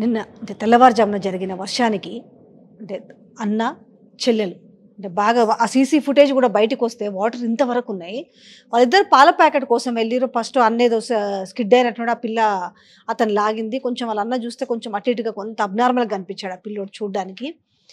నిన్న అంటే తెల్లవారుజామున జరిగిన వర్షానికి అంటే అన్న చెల్లెలు అంటే బాగా ఆ సీసీ ఫుటేజ్ కూడా బయటకు వస్తే వాటర్ ఇంతవరకు ఉన్నాయి వాళ్ళిద్దరు పాల ప్యాకెట్ కోసం వెళ్ళిరు ఫస్ట్ అన్నేదో స్కిడ్ అయినటువంటి ఆ పిల్ల అతను లాగింది కొంచెం వాళ్ళ అన్న చూస్తే కొంచెం అటు ఇటుగా కొంత అబ్నార్మల్గా కనిపించాడు ఆ పిల్లోడు చూడడానికి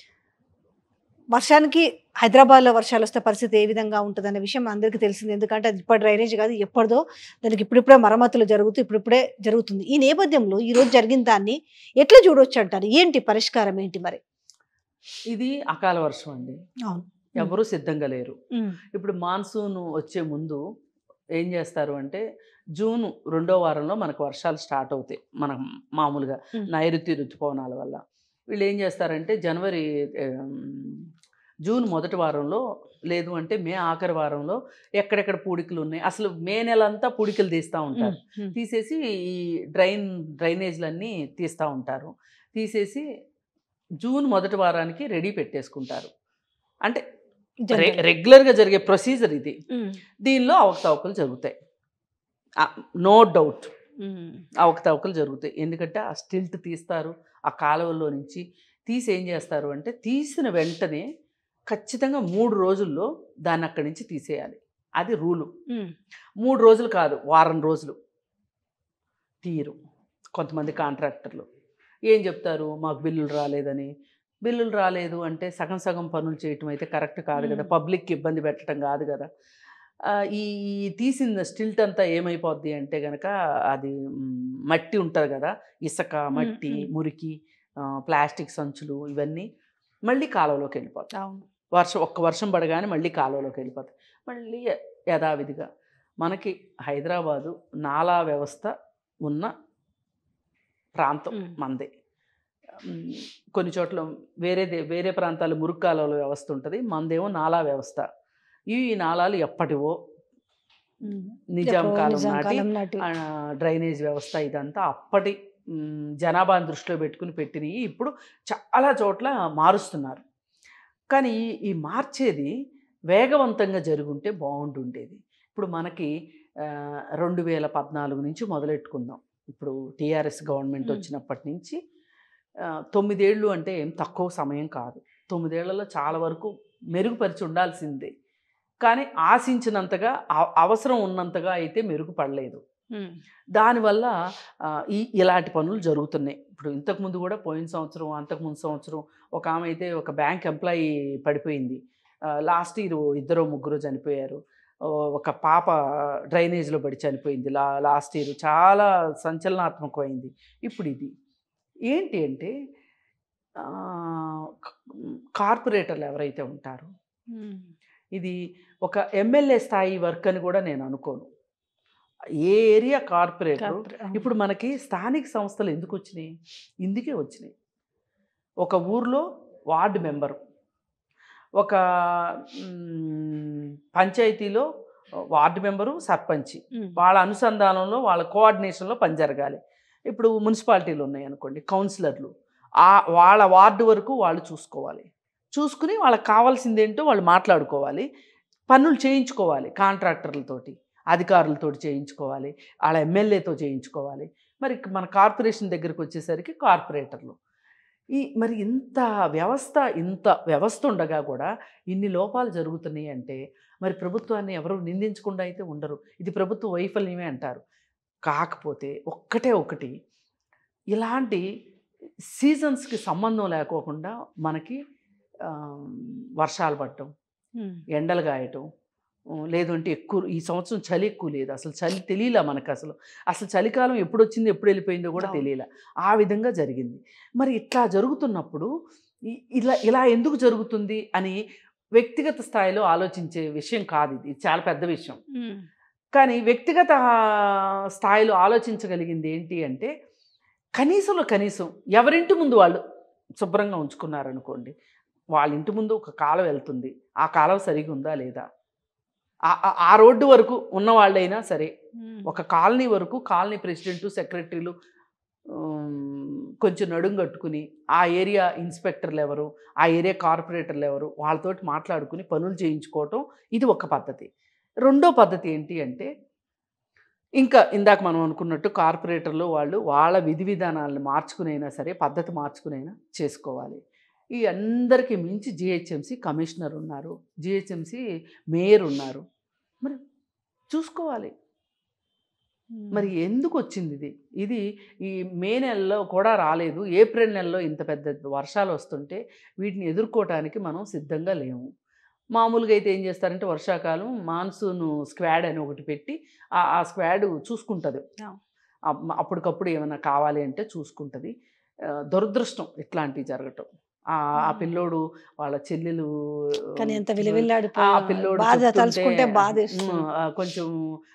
వర్షానికి హైదరాబాద్లో వర్షాలు వస్తే పరిస్థితి ఏ విధంగా ఉంటుందనే విషయం అందరికీ తెలిసింది ఎందుకంటే అది ఇప్పటి డ్రైనేజ్ కాదు ఎప్పటిదో దానికి ఇప్పుడిప్పుడే మరమ్మతులు జరుగుతూ ఇప్పుడిప్పుడే జరుగుతుంది ఈ నేపథ్యంలో ఈ రోజు జరిగిన దాన్ని ఎట్లా చూడొచ్చు అంటారు ఏంటి పరిష్కారం ఏంటి మరి ఇది అకాల వర్షం అండి అవును ఎవరూ సిద్ధంగా లేరు ఇప్పుడు మాన్సూన్ వచ్చే ముందు ఏం చేస్తారు అంటే జూన్ రెండో వారంలో మనకు వర్షాలు స్టార్ట్ అవుతాయి మనం మామూలుగా మ్మ్. నైరుతి ఋతుపవనాల వల్ల వీళ్ళు ఏం చేస్తారంటే జనవరి ఆమ్, జూన్ మొదటి వారంలో లేదు అంటే మే ఆఖరి వారంలో ఎక్కడెక్కడ పూడికలు ఉన్నాయి అసలు మే నెలంతా పూడికలు తీస్తూ ఉంటారు తీసేసి ఈ డ్రైన్ డ్రైనేజ్లన్నీ తీస్తూ ఉంటారు తీసేసి జూన్ మొదటి వారానికి రెడీ పెట్టేసుకుంటారు అంటే రె- రెగ్యులర్గా జరిగే ప్రొసీజర్ ఇది దీనిలో అవకతవకలు జరుగుతాయి నో డౌట్ అవకతవకలు జరుగుతాయి ఎందుకంటే ఆ స్టిల్ట్ తీస్తారు ఆ కాలువల్లో నుంచి తీసి ఏం చేస్తారు అంటే తీసిన వెంటనే ఖచ్చితంగా మూడు రోజుల్లో దాన్ని అక్కడి నుంచి తీసేయాలి అది రూలు మూడు రోజులు కాదు వారం రోజులు తీరు కొంతమంది కాంట్రాక్టర్లు ఏం చెప్తారు మాకు బిల్లులు రాలేదని బిల్లులు రాలేదు అంటే సగం సగం పనులు చేయటం అయితే కరెక్ట్ కాదు కదా మ్మ్. పబ్లిక్కి ఇబ్బంది పెట్టడం కాదు కదా ఆ, ఈ ఈ తీసిన స్టిల్ట్ అంతా ఏమైపోద్ది అంటే కనుక అది మ్, మట్టి ఉంటుంది కదా ఇసుక మట్టి మ్మ్. మురికి ఆ, ప్లాస్టిక్ సంచులు ఇవన్నీ మళ్ళీ కాలువలోకి వెళ్ళిపోతాయి అవును వర్షం ఒక్క వర్షం పడగానే మళ్ళీ కాలువలోకి వెళ్ళిపోతాయి మళ్ళీ య- యథావిధిగా మనకి హైదరాబాదు నాలా వ్యవస్థ ఉన్న ప్రాంతం మ్మ్. మందే మ్, కొన్ని చోట్ల వేరే దే- వేరే ప్రాంతాలు మురుగు కాలువల వ్యవస్థ ఉంటుంది మందేమో నాలా వ్యవస్థ ఈ నాలాలు ఎప్పటివో నిజాం ఎప్పుడో కాలం నిజాం నాటి కాలం నాటి ఆ, డ్రైనేజ్ వ్యవస్థ ఇదంతా అప్పటి మ్, జనాభాను దృష్టిలో పెట్టుకుని పెట్టినవి ఇప్పుడు చాలా చోట్ల మారుస్తున్నారు కానీ ఈ- ఈ మార్చేది వేగవంతంగా జరుగుంటే బాగుంటుండేది ఇప్పుడు మనకి ఆ, రెండు వేల పద్నాలుగు నుంచి మొదలెట్టుకుందాం ఇప్పుడు టీఆర్ఎస్ గవర్నమెంట్ మ్. వచ్చినప్పటి నుంచి ఆ, తొమ్మిదేళ్ళు అంటే ఏం తక్కువ సమయం కాదు తొమ్మిదేళ్లలో చాలా వరకు మెరుగుపరిచి ఉండాల్సిందే కానీ ఆశించినంతగా అవ- అవసరం ఉన్నంతగా అయితే మెరుగుపడలేదు ఉమ్. దానివల్ల ఆ, ఈ ఇలాంటి పనులు జరుగుతున్నాయి ఇప్పుడు ఇంతకుముందు కూడా పోయిన సంవత్సరం అంతకుముందు సంవత్సరం ఒక ఆమె అయితే ఒక బ్యాంక్ ఎంప్లాయీ పడిపోయింది లాస్ట్ ఇయర్ ఇద్దరు ముగ్గురు చనిపోయారు ఓ, ఒక పాప డ్రైనేజ్లో పడి చనిపోయింది లా లాస్ట్ ఇయర్ చాలా సంచలనాత్మకమైంది ఇప్పుడు ఇది ఏంటి అంటే ఆ, క- కార్పొరేటర్లు ఎవరైతే ఉంటారో ఉమ్. ఇది ఒక ఎమ్మెల్యే స్థాయి వర్క్ అని కూడా నేను అనుకోను ఏ ఏరియా కార్పొరేటర్ కాకపోతే- అవును. ఇప్పుడు మనకి స్థానిక సంస్థలు ఎందుకు వచ్చినాయి ఇందుకే వచ్చినాయి ఒక ఊర్లో వార్డు మెంబరు ఒక మ్, పంచాయతీలో వార్డు మెంబరు సర్పంచి ఉమ్. వాళ్ళ అనుసంధానంలో వాళ్ళ కోఆర్డినేషన్లో పని జరగాలి ఇప్పుడు మున్సిపాలిటీలు ఉన్నాయి అనుకోండి కౌన్సిలర్లు ఆ వాళ్ళ వార్డు వరకు వాళ్ళు చూసుకోవాలి చూసుకుని వాళ్ళకి కావాల్సింది ఏంటో వాళ్ళు మాట్లాడుకోవాలి పనులు చేయించుకోవాలి కాంట్రాక్టర్లతోటి అధికారులతోటి చేయించుకోవాలి వాళ్ళ ఎమ్మెల్యేతో చేయించుకోవాలి మరి మన కార్పొరేషన్ దగ్గరికి వచ్చేసరికి కార్పొరేటర్లు ఈ మరి ఇంత వ్యవస్థ ఇంత వ్యవస్థ ఉండగా కూడా ఇన్ని లోపాలు జరుగుతున్నాయి అంటే మరి ప్రభుత్వాన్ని ఎవరు నిందించకుండా అయితే ఉండరు ఇది ప్రభుత్వ వైఫల్యమే అంటారు కాకపోతే ఒక్కటే ఒకటి ఇలాంటి సీజన్స్కి సంబంధం లేకోకుండా మనకి ఆ, వర్షాలు పడటం ఉమ్. ఎండలు గాయటం ఉ, లేదంటే ఎక్కువ ఈ సంవత్సరం చలి ఎక్కువ లేదు అసలు చలి తెలియలే మనకు అసలు అసలు చలికాలం ఎప్పుడు వచ్చింది ఎప్పుడు వెళ్ళిపోయిందో కూడా అవును. తెలియలే ఆ విధంగా జరిగింది మరి ఇట్లా జరుగుతున్నప్పుడు ఈ- ఇలా ఇలా ఎందుకు జరుగుతుంది అని వ్యక్తిగత స్థాయిలో ఆలోచించే విషయం కాదు ఇది ఇది చాలా పెద్ద విషయం ఉమ్. కానీ వ్యక్తిగత స్థాయిలో ఆలోచించగలిగింది ఏంటి అంటే కనీసంలో కనీసం ఎవరింటి ముందు వాళ్ళు శుభ్రంగా ఉంచుకున్నారనుకోండి వాళ్ళ ఇంటి ముందు ఒక కాలువ వెళ్తుంది ఆ కాలువ సరిగా ఉందా లేదా ఆ- ఆ- ఆ రోడ్డు వరకు ఉన్న వాళ్ళైనా సరే ఉమ్. ఒక కాలనీ వరకు కాలనీ ప్రెసిడెంట్ సెక్రటరీలు ఉమ్, కొంచెం నడుం కట్టుకుని ఆ ఏరియా ఇన్స్పెక్టర్లు ఎవరు ఆ ఏరియా కార్పొరేటర్లు ఎవరు వాళ్ళతోటి మాట్లాడుకుని పనులు చేయించుకోవటం ఇది ఒక పద్ధతి రెండో పద్ధతి ఏంటి అంటే ఇంకా ఇందాక మనం అనుకున్నట్టు కార్పొరేటర్లు వాళ్ళు వాళ్ళ విధి విధానాలను మార్చుకునైనా సరే పద్ధతి మార్చుకునైనా చేసుకోవాలి ఈ అందరికీ మించి జిహెచ్ఎంసి కమిషనర్ ఉన్నారు జిహెచ్ఎంసి మేయర్ ఉన్నారు మరి చూసుకోవాలి మరి ఎందుకు వచ్చింది ఇది ఇది ఈ మే నెలలో కూడా రాలేదు ఏప్రిల్ నెలలో ఇంత పెద్ద వర్షాలు వస్తుంటే వీటిని ఎదుర్కోవటానికి మనం సిద్ధంగా లేము మామూలుగా అయితే ఏం చేస్తారంటే వర్షాకాలం మాన్సూన్ స్క్వాడ్ అని ఒకటి పెట్టి ఆ ఆ స్క్వాడ్ చూసుకుంటుంది అవును. అప్- అప్పటికప్పుడు ఏమైనా కావాలి అంటే చూసుకుంటుంది ఆ, దురదృష్టం ఇట్లాంటివి జరగటం ఆ ఆ మ్మ్. పిల్లోడు వాళ్ళ చెల్లెలు కానీ ఎంత ఆ విలువిల్లాడిపోయా పిల్లోడు బాధ చెప్తుంటే, తలుచుకుంటే బాధ మ్, ఆ, కొంచెం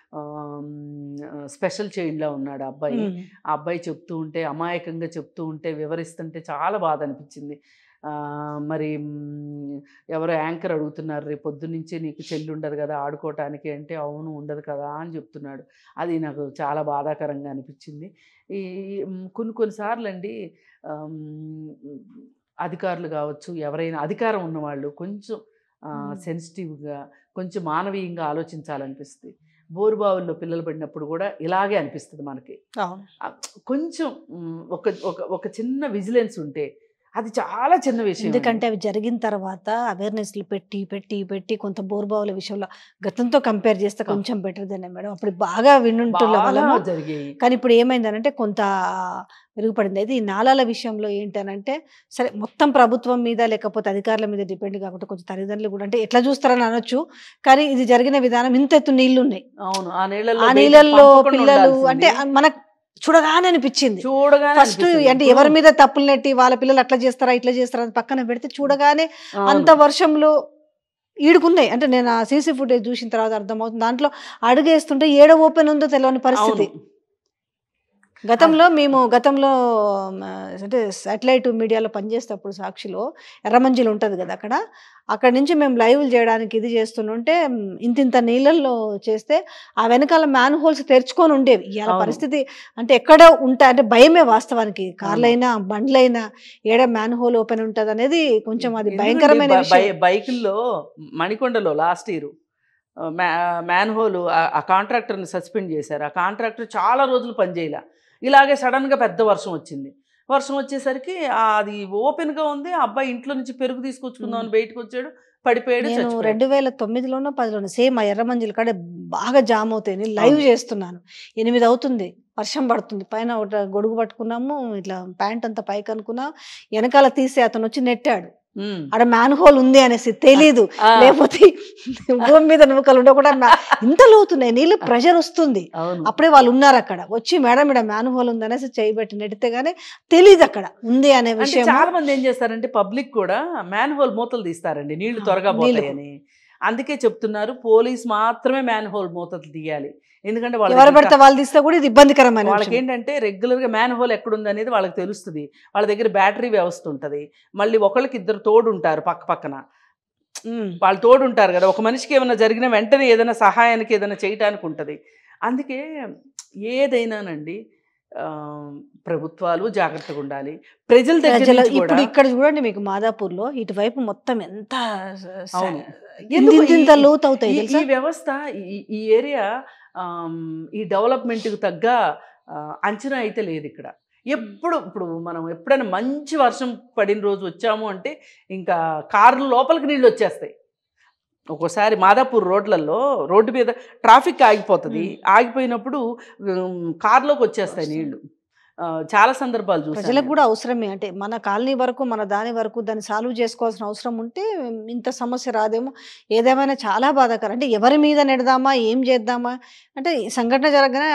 స్పెషల్ చైల్డ్లా ఉన్నాడు ఆ అబ్బాయి ఆ అబ్బాయి చెప్తూ ఉంటే అమాయకంగా చెప్తూ ఉంటే వివరిస్తుంటే చాలా బాధ అనిపించింది ఆ, మరి మ్, ఎవరో యాంకర్ అడుగుతున్నారు రేపు పొద్దున్నుంచి నీకు చెల్లి ఉండదు కదా ఆడుకోవటానికి అంటే అవును ఉండదు కదా అని చెప్తున్నాడు అది నాకు చాలా బాధాకరంగా అనిపించింది ఈ మ్, కొన్ని కొన్నిసార్లు అండి ఆమ్, అధికారులు కావచ్చు ఎవరైనా అధికారం ఉన్నవాళ్ళు కొంచెం మ్మ్. సెన్సిటివ్గా కొంచెం మానవీయంగా ఆలోచించాలనిపిస్తుంది బోరుబావుల్లో పిల్లలు పడినప్పుడు కూడా ఇలాగే అనిపిస్తుంది మనకి అవును ఆ, కొంచెం మ్, ఒక ఒక ఒక చిన్న విజిలెన్స్ ఉంటే అది చాలా చిన్న విషయం అండి. ఎందుకంటే అవి జరిగిన తర్వాత అవేర్నెస్లు పెట్టి పెట్టి పెట్టి కొంత బోర్బావుల విషయంలో గతంతో కంపేర్ చేస్తే కొంచెం బెటర్ దనే మేడం అప్పుడు బాగా వినుంటున్న బాగా వాళ్ళము జరిగాయి కానీ ఇప్పుడు ఏమైందనంటే కొంత మెరుగుపడింది అయితే ఈ నాలాల విషయంలో ఏంటనంటే సరే మొత్తం ప్రభుత్వం మీద లేకపోతే అధికారుల మీద డిపెండ్ కాకుండా కొంచెం తల్లిదండ్రులు కూడా అంటే ఎట్లా చూస్తారని అనొచ్చు కానీ ఇది జరిగిన విధానం ఇంత ఎత్తు నీళ్లు ఉన్నాయి అవును ఆ నీళ్ళల్లో ఆ బయటికి నీళ్ళల్లో పంపకుండా పిల్లలు ఉండాల్సింది. అంటే మనకు చూడగానే అనిపించింది చూడగానే ఫస్ట్ అనిపిస్తుంది. అంటే ఇప్పుడు- ఎవరి మీద తప్పులు నెట్టి వాళ్ళ పిల్లలు అట్లా చేస్తారా ఇట్లా చేస్తారా అని పక్కన పెడితే చూడగానే అవును. అంత వర్షంలో ఈడుకున్నాయి అంటే నేను ఆ సీసీ ఫుటేజ్ చూసిన తర్వాత అర్థమవుతుంది దాంట్లో అడుగేస్తుంటే ఏడ ఓపెన్ ఉందో తెలియని పరిస్థితి అవును. గతంలో మేము గతంలో మ, అంటే సాటిలైట్ మీడియాలో పనిచేసేటప్పుడు సాక్షిలో ఎర్రమంజిలు ఉంటుంది కదా అక్కడ అక్కడ నుంచి మేము లైవ్లు చేయడానికి ఇది చేస్తుంటే మ్, ఇంతింత నీళ్ళల్లో చేస్తే ఆ వెనకాల మ్యాన్ హోల్స్ తెరుచుకొని ఉండేవి ఇవాళ అవును. పరిస్థితి అంటే ఎక్కడ ఉంటాయి అంటే భయమే వాస్తవానికి కార్లైనా బండ్లైనా ఏడ మ్యాన్ హోల్ ఓపెన్ ఉంటుంది అనేది కొంచెం అది ఎందుకంటే భయంకరమైన బ- విషయం బై- బైకుల్లో మణికొండలో లాస్ట్ ఇయర్ మ్యాన్ హోల్ ఆ కాంట్రాక్టర్ని సస్పెండ్ చేశారు ఆ కాంట్రాక్టర్ చాలా రోజులు పనిచేయలే ఇలాగే సడన్గా పెద్ద వర్షం వచ్చింది వర్షం వచ్చేసరికి ఆ అది ఓపెన్గా ఉంది ఆ అబ్బాయి ఇంట్లో నుంచి పెరుగు తీసుకొచ్చుకుందామని బయటకు వచ్చాడు పడిపోయాడు నేను చచ్చిపోయాడు. రెండు వేల తొమ్మిదిలోనో పదిలోనో సేమ్ ఆ ఎర్రమంజిల కాడ బాగా జామ్ అవుతాయి లైవ్ అవును. చేస్తున్నాను ఎనిమిది అవుతుంది వర్షం పడుతుంది పైన ఒక గొడుగు పట్టుకున్నాము ఇట్లా ప్యాంట్ అంతా పైకి అనుకున్నాం వెనకాల తీసి అతను వచ్చి నెట్టాడు ఉమ్. ఆడ మ్యాన్ హోల్ ఉంది అనేసి తెలీదు ఆ, లేకపోతే భూమి మీద నూకలు ఉండే కూడా మ్యా- ఇంత లోతున్నాయి నీళ్ళు ప్రెషర్ వస్తుంది అవును అప్పుడే వాళ్ళు ఉన్నారు అక్కడ వచ్చి మేడం ఇక్కడ మ్యాన్ హోల్ ఉంది అనేసి చేయబెట్టి నెడితే గానీ తెలియదు అక్కడ ఉంది అనే అంటే విషయం చాలా మంది ఏం చేస్తారంటే పబ్లిక్ కూడా మ్యాన్ హోల్ మూతలు తీస్తారండి నీళ్లు ఆ, త్వరగా నీళ్లు. పోతాయని అందుకే చెప్తున్నారు పోలీస్ మాత్రమే మ్యాన్ హోల్ మూతలు తీయాలి ఎందుకంటే ఎవరు వాళ్ళకి పడితే వాళ్ళు తీస్తే కూడా ఇది ఇబ్బందికరమైన వాళ్ళకి విషయం. ఏంటంటే రెగ్యులర్గా మ్యాన్ హోల్ ఎక్కడుంది అనేది వాళ్ళకి తెలుస్తుంది వాళ్ళ దగ్గర బ్యాటరీ వ్యవస్థ ఉంటుంది మళ్ళీ ఒకళ్ళకి ఇద్దరు తోడు ఉంటారు పక్క పక్కన ఉమ్. వాళ్ళు తోడు ఉంటారు కదా ఒక మనిషికి ఏమైనా జరిగిన వెంటనే ఏదైనా సహాయానికి ఏదైనా చేయటానికి ఉంటుంది అందుకే ఏదైనానండి ఆ, ప్రభుత్వాలు జాగ్రత్తగా ఉండాలి ప్రజల దగ్గర ప్రజల నుంచి ఇప్పుడు కూడా ఇక్కడ చూడండి మీకు మాదాపూర్ లో ఇటువైపు మొత్తం ఎంత స- అవును. ఇంత- ఎందుకు ఈ- ఇంత లోతు అవుతాయి ఈ- తెలుసా ఈ వ్యవస్థ ఈ- ఈ ఏరియా ఆమ్, ఈ డెవలప్మెంట్కి తగ్గ ఆ, అంచనా అయితే లేదు ఇక్కడ ఎప్పుడు ఇప్పుడు మనం ఎప్పుడైనా మంచి వర్షం పడిన రోజు వచ్చాము అంటే ఇంకా కార్లు లోపలికి నీళ్ళు వచ్చేస్తాయి ఒక్కోసారి మాదాపూర్ రోడ్లలో రోడ్డు మీద ట్రాఫిక్ ఆగిపోతుంది మ్మ్. ఆగిపోయినప్పుడు ఉమ్, కార్లోకి వచ్చేస్తాయి నీళ్లు ఆ, చాలా సందర్భాలు చూసాను ప్రజలకు నేను. కూడా అవసరమే అంటే మన కాలనీ వరకు మన దాని వరకు దాన్ని సాల్వ్ చేసుకోవాల్సిన అవసరం ఉంటే ఇంత సమస్య రాదేమో ఏదేమైనా చాలా బాధాకరం అంటే ఎవరి మీద నెడదామా ఏం చేద్దామా అంటే ఈ సంఘటన జరగగానే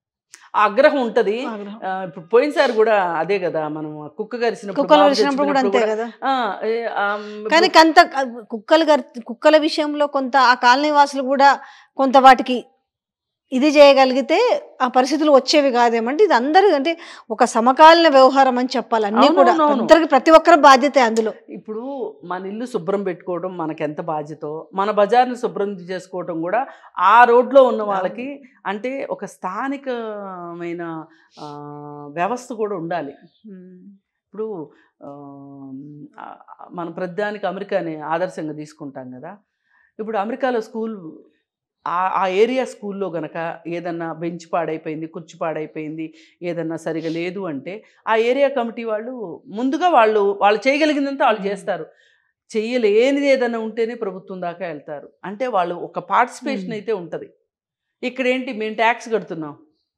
ఆ ఆగ్రహం ఉంటది ఆగ్రహం. ఆ, ఇప్పుడు పోయినసారి కూడా అదే కదా మనం కుక్క కరిసినప్పుడు కుక్కలు బాబు వచ్చినప్పుడు కూడా అంతే చచ్చిపోయినప్పుడు కదా కూడా, ఆ, ఏ, ఆమ్, కానీ కొంత కుక్కలు గర్- కుక్కల విషయంలో కొంత ఆ కాలనీ వాసులు కూడా కొంత వాటికి ఇది చేయగలిగితే ఆ పరిస్థితులు వచ్చేవి కాదేమంటే ఇది అందరూ అంటే ఒక సమకాలీన వ్యవహారం అని చెప్పాలి అన్ని అవును, కూడా అవును, అవును. అందరికి ప్రతి ఒక్కరి బాధ్యత అందులో ఇప్పుడు మన ఇల్లు శుభ్రం పెట్టుకోవడం మనకి ఎంత బాధ్యతో మన బజార్ని శుభ్రం చేసుకోవడం కూడా ఆ రోడ్లో ఉన్న వాళ్ళకి అంటే ఒక స్థానికమైన ఆ, వ్యవస్థ కూడా ఉండాలి ఇప్పుడు ఆమ్, ఆ, మన ప్రతిదానికి అమెరికాని ఆదర్శంగా తీసుకుంటాం కదా ఇప్పుడు అమెరికాలో స్కూల్ ఆ ఆ ఏరియా స్కూల్లో గనక ఏదన్నా బెంచ్ పాడైపోయింది కుర్చీ పాడైపోయింది ఏదన్నా సరిగా లేదు అంటే ఆ ఏరియా కమిటీ వాళ్ళు ముందుగా వాళ్ళు వాళ్ళు చేయగలిగిందంతా వాళ్ళు చేస్తారు చెయ్యలేనిది ఏదైనా ఉంటేనే ప్రభుత్వం దాకా వెళ్తారు అంటే వాళ్ళు ఒక పార్టిసిపేషన్ Hmm. అయితే ఉంటుంది ఇక్కడ ఏంటి మేము ట్యాక్స్ కడుతున్నాం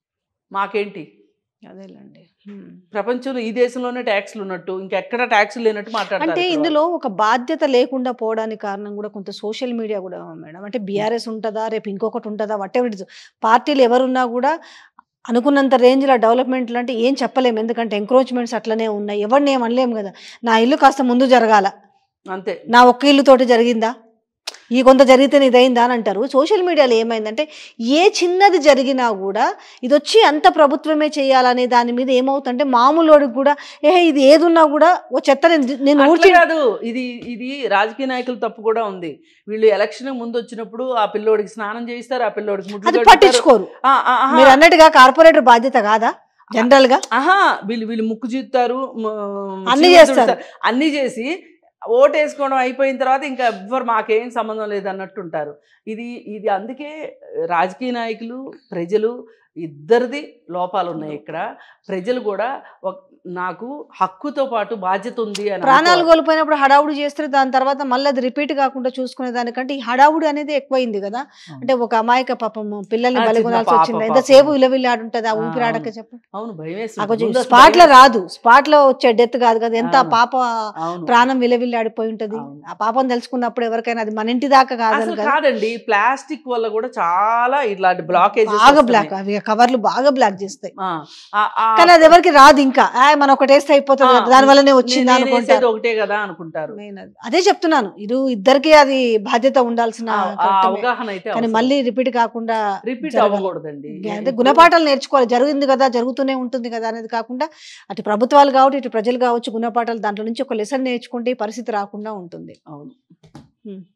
మాకేంటి అదేలేండి ప్రపంచంలో ఈ దేశంలోనే ట్యాక్స్లు ఉన్నట్టు ఇంకెక్కడ ట్యాక్స్లు లేనట్టు మాట్లాడతారు అంటే ఇక్కడ ఇందులో ఒక బాధ్యత లేకుండా పోవడానికి కారణం కూడా కొంత సోషల్ మీడియా కూడా మేడం అంటే బీఆర్ఎస్ ఉంటుందా రేపు ఇంకొకటి ఉంటుందా వాట్ ఎవర్ ఇట్స్ పార్టీలు ఎవరున్నా కూడా అనుకున్నంత రేంజ్లో డెవలప్మెంట్లు అంటే ఏం చెప్పలేము ఎందుకంటే ఎంక్రోచ్మెంట్స్ అట్లనే ఉన్నాయి ఎవరిని ఏం అనలేము కదా నా ఇల్లు కాస్త ముందు జరగాల వాళ్ళు. అంతే నా ఒక్క ఇల్లుతోటి జరిగిందా ఈ కొంత జరిగితే ఇది అయిందా అని అంటారు సోషల్ మీడియాలో ఏమైందంటే ఏ చిన్నది జరిగినా కూడా ఇది వచ్చి అంత ప్రభుత్వమే చేయాలనే దాని మీద ఏమవుతుందంటే మామూలుడికి కూడా ఏ ఇది ఏదున్నా కూడా ఓ చెత్త నేను నేను అట్లా ఊడ్చి కాదు ఇది ఇది రాజకీయ నాయకుల తప్పు కూడా ఉంది వీళ్ళు ఎలక్షన్ ముందు వచ్చినప్పుడు ఆ పిల్లోడికి స్నానం చేయిస్తారు ఆ పిల్లోడికి ముడ్లు అది కడుగుతారు. పట్టించుకోరు ఆ, ఆ, ఆహా. మీరు అన్నట్టుగా కార్పొరేటర్ బాధ్యత కాదా జనరల్ గా ఆహా వీళ్ళు వీళ్ళు ముక్కు చూస్తారు మ- అన్ని చీమ చేస్తారు. తుడుస్తారు. అన్ని చేసి ఓటు వేసుకోవడం అయిపోయిన తర్వాత ఇంకా ఎవ్వరు మాకేం సంబంధం లేదు అన్నట్టు ఉంటారు ఇది ఇది అందుకే రాజకీయ నాయకులు ప్రజలు ఇద్దరిది లోపాలు ఉన్నాయి ఇక్కడ ప్రజలు కూడా ఒక- నాకు హక్కుతో పాటు బాధ్యత ఉంది అని ప్రాణాలు అనుకోవాలి. కోల్పోయినప్పుడు హడావుడి చేస్తే దాని తర్వాత మళ్ళీ అది రిపీట్ కాకుండా చూసుకునే దానికంటే ఈ హడావుడి అనేది ఎక్కువైంది కదా అంటే ఒక అమాయక పాపం పిల్లల్ని ఆ, చిన్న బలిగొనాల్సి పాప వచ్చింది పాపం. ఎంతసేపు విలవిల్లాడుంటుంది ఆ ఆ, ఊపిరాడక అవును. చెప్పండి అవును భయం ఆ వేస్తుంది. కొంచెం ముందు అసలు స్పాట్ లో భయం రాదు స్పాట్ లో వచ్చే డెత్ కాదు కదా ఎంత ఆ అవును. పాప అవును ప్రాణం విలవిల్లాడిపోయి ఉంటది అవును. ఆ పాపం తెలుసుకున్నప్పుడు ఎవరికైనా అది మన ఇంటి దాకా కాదని అసలు కదా కాదండి ప్లాస్టిక్ వల్ల కూడా చాలా ఇట్లాంటి బ్లాకేజ్ బాగా బ్లాక్ అవి కవర్లు బాగా బ్లాక్ చేస్తాయి కానీ కానీ అది ఎవరికి రాదు ఇంకా ఆ, మనం ఒకటి వేస్తే అయిపోతుంది కదా, దాని వల్లనే వచ్చింది అనుకుంటారు ఒకటే కదా అనుకుంటారు Main అది. అదే చెప్తున్నాను ఇది ఇద్దరికి అది బాధ్యత ఉండాల్సిన ఆ- ఆ కర్తవ్యమే. అవగాహన అయితే కానీ మళ్ళీ రిపీట్ కాకుండా రిపీట్ జరగాలి. అవ్వకూడదండి అదే ఇప్పుడు- గుణపాఠాలు నేర్చుకోవాలి జరిగింది కదా జరుగుతూనే ఉంటుంది కదా అనేది కాకుండా అటు ప్రభుత్వాలు కావచ్చు ఇటు ప్రజలు కావచ్చు గుణపాఠాలు దాంట్లో నుంచి ఒక లెసన్ నేర్చుకుంటే ఈ పరిస్థితి రాకుండా ఉంటుంది అవును ఉమ్.